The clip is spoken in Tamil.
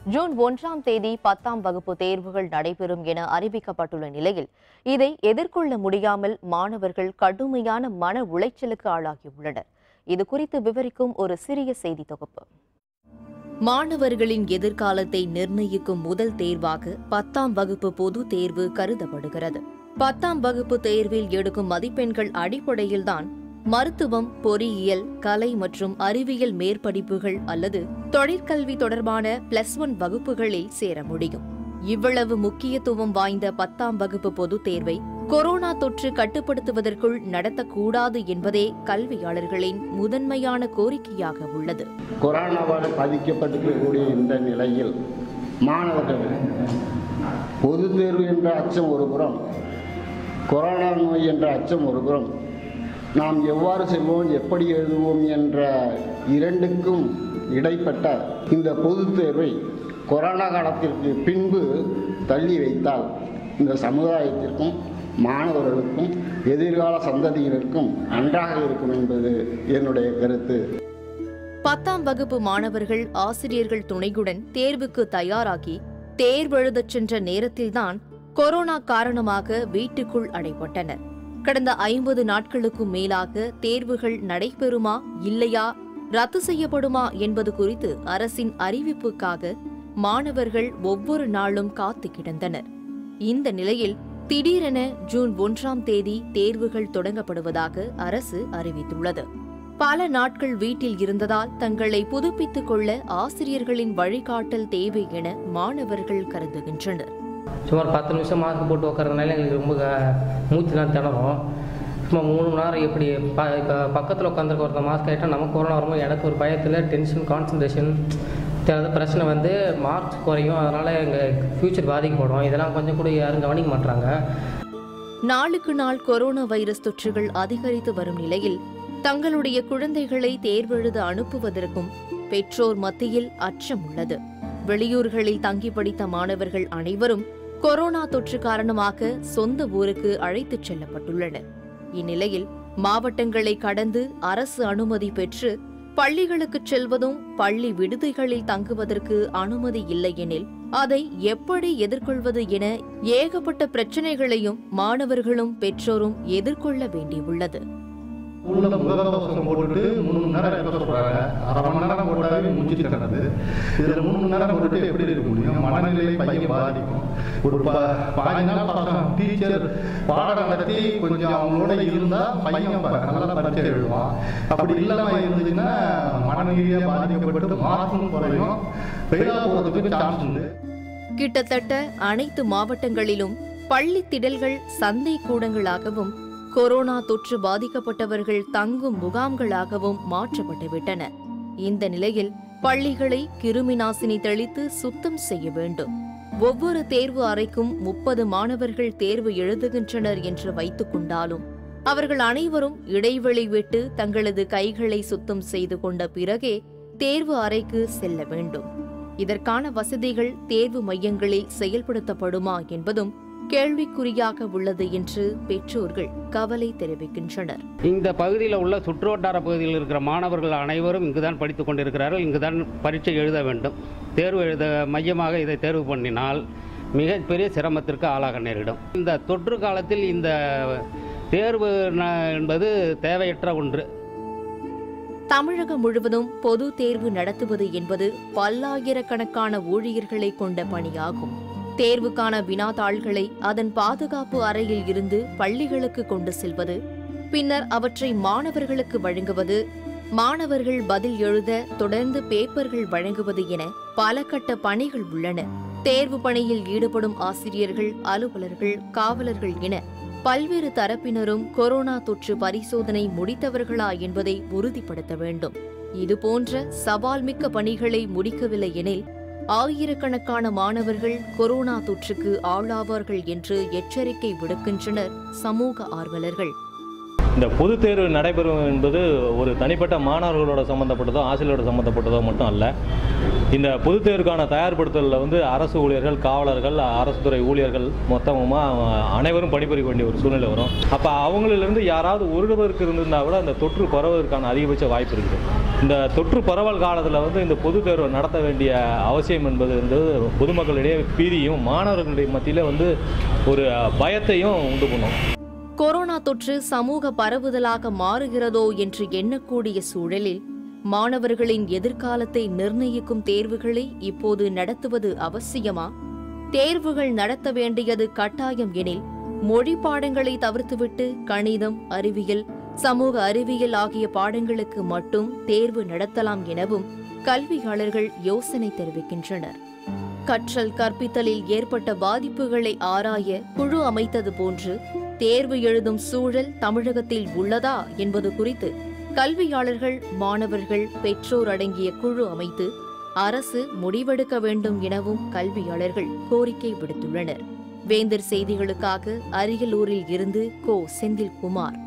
ஜூன் ஒன்றாம் தேதி பத்தாம் வகுப்பு தேர்வுகள் நடைபெறும் என அறிவிக்கப்பட்டுள்ள நிலையில் இதை எதிர்கொள்ள முடியாமல் மாணவர்கள் கடுமையான மன உளைச்சலுக்கு ஆளாகியுள்ளனர் இது குறித்து விவரிக்கும் ஒரு சிறிய செய்தி தொகுப்பு மாணவர்களின் எதிர்காலத்தை நிர்ணயிக்கும் முதல் தேர்வாக பத்தாம் வகுப்பு பொது தேர்வு கருதப்படுகிறது பத்தாம் வகுப்பு தேர்வில் எடுக்கும் மதிப்பெண்கள் அடிப்படையில்தான் மருத்துவம் பொறியியல் கலை மற்றும் அறிவியல் மேற்படிப்புகள் அல்லது தொழிற்கல்வி தொடர்பான பிளஸ் ஒன் வகுப்புகளில் சேர முடியும் இவ்வளவு முக்கியத்துவம் வாய்ந்த பத்தாம் வகுப்பு பொதுத் தேர்வை கொரோனா தொற்று கட்டுப்படுத்துவதற்குள் நடத்தக்கூடாது என்பதே கல்வியாளர்களின் முதன்மையான கோரிக்கையாக உள்ளது கொரோனாவால் பாதிக்கப்பட்டிருக்கக்கூடிய இந்த நிலையில் மாணவர்கள் பொது தேர்வு என்ற அச்சம் ஒரு புறம் கொரோனா நோய் என்ற அச்சம் ஒரு புறம் நாம் எவ்வாறு செல்வோம் எப்படி எழுதுவோம் என்ற இரண்டுக்கும் இடைப்பட்ட இந்த பொதுத் தேர்வை கொரோனா காலத்திற்கு பின்பு தள்ளி வைத்தால் இந்த சமுதாயத்திற்கும் மாணவர்களுக்கும் எதிர்கால சந்ததியினருக்கும் நன்றாக இருக்கும் என்பது என்னுடைய கருத்து பத்தாம் வகுப்பு மாணவர்கள் ஆசிரியர்கள் துணையுடன் தேர்வுக்கு தயாராகி தேர்வெழுதச் சென்ற நேரத்தில்தான் கொரோனா காரணமாக வீட்டுக்குள் அடைபட்டனர் கடந்த ஐம்பது நாட்களுக்கும் மேலாக தேர்வுகள் நடைபெறுமா இல்லையா ரத்து செய்யப்படுமா என்பது குறித்து அரசின் அறிவிப்புக்காக மாணவர்கள் ஒவ்வொரு நாளும் காத்து கிடந்தனர் இந்த நிலையில் திடீரென ஜூன் ஒன்றாம் தேதி தேர்வுகள் தொடங்கப்படுவதாக அரசு அறிவித்துள்ளது பல நாட்கள் வீட்டில் இருந்ததால் தங்களை புதுப்பித்துக் கொள்ள ஆசிரியர்களின் வழிகாட்டல் தேவை என மாணவர்கள் கருதுகின்றனர் சுமார் பத்து நிமிஷம் மாஸ்க் போட்டு உட்காரதுனால எங்களுக்கு ரொம்ப க- மூச்சுலாம் திணறும் சும்மா மூணு மணி நேரம் எப்படி ப இப்போ பக்கத்தில் உட்காந்துருக்க ஒருத்தன் மாஸ்க் ஆகிட்டா நமக்கு கொரோனா வரும்போது எனக்கு ஒரு பயத்தில் டென்ஷன் கான்சன்ட்ரேஷன் தேவையான பிரச்சனை வந்து மார்க்ஸ் குறையும் அதனால் எங்கள் ஃப்யூச்சர் பாதிக்கப்படும் இதெல்லாம் கொஞ்சம் கூட யாரும் கவனிக்க மாட்றாங்க நாளுக்கு நாள் கொரோனா வைரஸ் தொற்றுகள் அதிகரித்து வரும் நிலையில் தங்களுடைய குழந்தைகளை தேர்வெழுத அனுப்புவதற்கும் பெற்றோர் மத்தியில் அச்சம் உள்ளது வெளியூர்களில் தங்கி படித்த மாணவர்கள் அனைவரும் கொரோனா தொற்று காரணமாக சொந்த ஊருக்கு அழைத்துச் செல்லப்பட்டுள்ளனர் இந்நிலையில் மாவட்டங்களை கடந்து அரசு அனுமதி பெற்று பள்ளிகளுக்குச் செல்வதும் பள்ளி விடுதிகளில் தங்குவதற்கு அனுமதி இல்லை எனில் அதை எப்படி எதிர்கொள்வது என ஏகப்பட்ட பிரச்சனைகளையும் மாணவர்களும் பெற்றோரும் எதிர்கொள்ள வேண்டியுள்ளது உள்ள முகக்கவசம் போட்டுட்டு மூணு மணி நேரம் இருக்க சொல்றாங்க அரை மணி நேரம் போட்டாவே மூச்சு திணறது இதுல மூணு மணி நேரம் போட்டுட்டு எப்படி இருக்க முடியும் மனநிலை பையன் பாதிக்கும் ஒரு ப பாதி நாள் பசங்க டீச்சர் பாடம் நடத்தி கொஞ்சம் அவங்களோட இருந்தா பையன் ப- நல்லா பரிச்சை எழுதுவான் அப்படி இல்லாம இருந்துச்சுன்னா மனநிலையா பாதிக்கப்பட்டு மார்க்கும் குறையும் ஃபெயிலா போறதுக்கு சான்ஸ் உண்டு கிட்டத்தட்ட அனைத்து மாவட்டங்களிலும் பள்ளி திடல்கள் சந்தை கூடங்களாகவும் கொரோனா தொற்று பாதிக்கப்பட்டவர்கள் தங்கும் முகாம்களாகவும் மாற்றப்பட்டுவிட்டன இந்த நிலையில் பள்ளிகளை கிருமி நாசினி தெளித்து சுத்தம் செய்ய வேண்டும் ஒவ்வொரு தேர்வு அறைக்கும் முப்பது மாணவர்கள் தேர்வு எழுதுகின்றனர் என்று வைத்துக் கொண்டாலும் அவர்கள் அனைவரும் இடைவெளி விட்டு தங்களது கைகளை சுத்தம் செய்து கொண்ட பிறகே தேர்வு அறைக்கு செல்ல வேண்டும் இதற்கான வசதிகள் தேர்வு மையங்களில் செயல்படுத்தப்படுமா என்பதும் கேள்விக்குறியாக உள்ளது என்று பெற்றோர்கள் கவலை தெரிவிக்கின்றனர் இந்த பகுதியில் உள்ள சுற்றுவட்டார பகுதியில் இருக்கிற மாணவர்கள் அனைவரும் இங்குதான் படித்துக் கொண்டிருக்கிறார்கள் இங்குதான் பரீட்சை எழுத வேண்டும் தேர்வு எழுத மையமாக இதை தேர்வு பண்ணினால் மிகப்பெரிய சிரமத்திற்கு ஆளாக நேரிடும் இந்த தொற்று காலத்தில் இந்த தேர்வு ந- என்பது தேவையற்ற ஒன்று தமிழகம் முழுவதும் பொது தேர்வு நடத்துவது என்பது பல்லாயிரக்கணக்கான ஊழியர்களை கொண்ட பணியாகும் தேர்வுக்கான வினாத்தாள்களை அதன் பாதுகாப்பு அறையில் இருந்து பள்ளிகளுக்கு கொண்டு செல்வது பின்னர் அவற்றை மாணவர்களுக்கு வழங்குவது மாணவர்கள் பதில் எழுத தொடர்ந்து பேப்பர்கள் வழங்குவது என பல கட்ட பணிகள் உள்ளன தேர்வு பணியில் ஈடுபடும் ஆசிரியர்கள் அலுவலர்கள் காவலர்கள் என பல்வேறு தரப்பினரும் கொரோனா தொற்று பரிசோதனை முடித்தவர்களா என்பதை உறுதிப்படுத்த வேண்டும் இதுபோன்ற சவால் மிக்க பணிகளை முடிக்கவில்லை எனில் ஆயிரக்கணக்கான மாணவர்கள் கொரோனா தொற்றுக்கு ஆளாவார்கள் என்று எச்சரிக்கை விடுக்கின்றனர் சமூக ஆர்வலர்கள் இந்த பொதுத் தேர்வு நடைபெறும் என்பது ஒரு தனிப்பட்ட மாணவர்களோட சம்மந்தப்பட்டதோ ஆசிரியரோட சம்மந்தப்பட்டதோ மட்டும் அல்ல இந்த பொதுத் தேர்வுக்கான தயார்படுத்தலில் வந்து அரசு ஊழியர்கள் காவலர்கள் அரசு துறை ஊழியர்கள் மொத்தமாக அனைவரும் பணிபுரிய வேண்டிய ஒரு சூழ்நிலை வரும் அப்போ அவங்களிலிருந்து யாராவது ஒருவருக்கு இருந்திருந்தால் கூட அந்த தொற்று பரவுவதற்கான அதிகபட்ச வாய்ப்பு இருக்குது இந்த தொற்று பரவல் காலத்தில் வந்து இந்த பொது தேர்வை நடத்த வேண்டிய அவசியம் என்பது வந்து பொதுமக்களிடையே பீதியும் மாணவர்களுடைய மத்தியில் வந்து ஒரு பயத்தையும் உண்டு பண்ணும் கொரோனா தொற்று சமூக பரவுதலாக மாறுகிறதோ என்று எண்ணக்கூடிய சூழலில் மாணவர்களின் எதிர்காலத்தை நிர்ணயிக்கும் தேர்வுகளை இப்போது நடத்துவது அவசியமா தேர்வுகள் நடத்த வேண்டியது கட்டாயம் எனில் மொழி பாடங்களை தவிர்த்துவிட்டு கணிதம் அறிவியல் சமூக அறிவியல் ஆகிய பாடங்களுக்கு மட்டும் தேர்வு நடத்தலாம் எனவும் கல்வியாளர்கள் யோசனை தெரிவிக்கின்றனர் கற்றல் கற்பித்தலில் ஏற்பட்ட பாதிப்புகளை ஆராய குழு அமைத்தது போன்று தேர்வு எழுதும் சூழல் தமிழகத்தில் உள்ளதா என்பது குறித்து கல்வியாளர்கள் மாணவர்கள் பெற்றோர் அடங்கிய குழு அமைத்து அரசு முடிவெடுக்க வேண்டும் எனவும் கல்வியாளர்கள் கோரிக்கை விடுத்துள்ளனர் வேந்தர் செய்திகளுக்காக அரியலூரில் இருந்து கோ செந்தில்குமார்